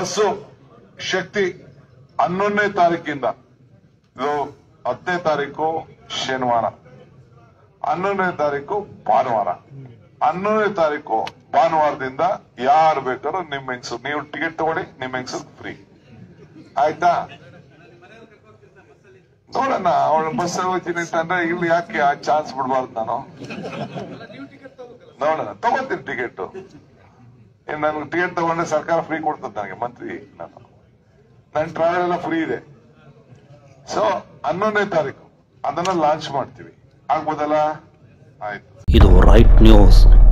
bus ಶಕ್ತಿ ಹನ್ನೊಂದನೇ ತಾರೀಕಿಂದ ಇದು ಹತ್ತನೇ ತಾರೀಕು ಶನಿವಾರ ಹನ್ನೊಂದನೇ ತಾರೀಕು ಭಾನುವಾರ ಹನ್ನೊಂದನೇ ತಾರೀಕು ಭಾನುವಾರದಿಂದ ಯಾರು ಬೇಕಾದ್ರೂ ನಿಮ್ಮ ಹೆಂಗಸರು ನೀವು ಟಿಕೆಟ್ ತಗೊಳ್ಳಿ ನಿಮ್ಮ ಹೆಂಗಸರು ಫ್ರೀ ಆಯ್ತಾ ನೋಡೋಣ ಅವಳು ಬಸ್ ಹೋಗ್ತೀನಿ ಅಂತಂದ್ರೆ ಇಲ್ಲಿ ಯಾಕೆ ಆ ಚಾನ್ಸ್ ಬಿಡಬಾರ್ದು ನಾನು ನೋಡೋಣ ತಗೋತೀನಿ ಟಿಕೆಟ್ ನನ್ಗೆ ಟಿಕೆಟ್ ತಗೊಂಡ್ರೆ ಸರ್ಕಾರ ಫ್ರೀ ಕೊಡ್ತದೆ ನನಗೆ ಮಂತ್ರಿ ನಾನು ನನ್ನ ಟ್ರಾವೆಲ್ ಎಲ್ಲ ಫ್ರೀ ಇದೆ ಸೊ ಹನ್ನೊಂದನೇ ತಾರೀಕು ಅದನ್ನ ಲಾಂಚ್ ಮಾಡ್ತೀವಿ ಆಗ್ಬೋದಲ್ಲ ಆಯ್ತು ಇದು ರೈಟ್ ನ್ಯೂಸ್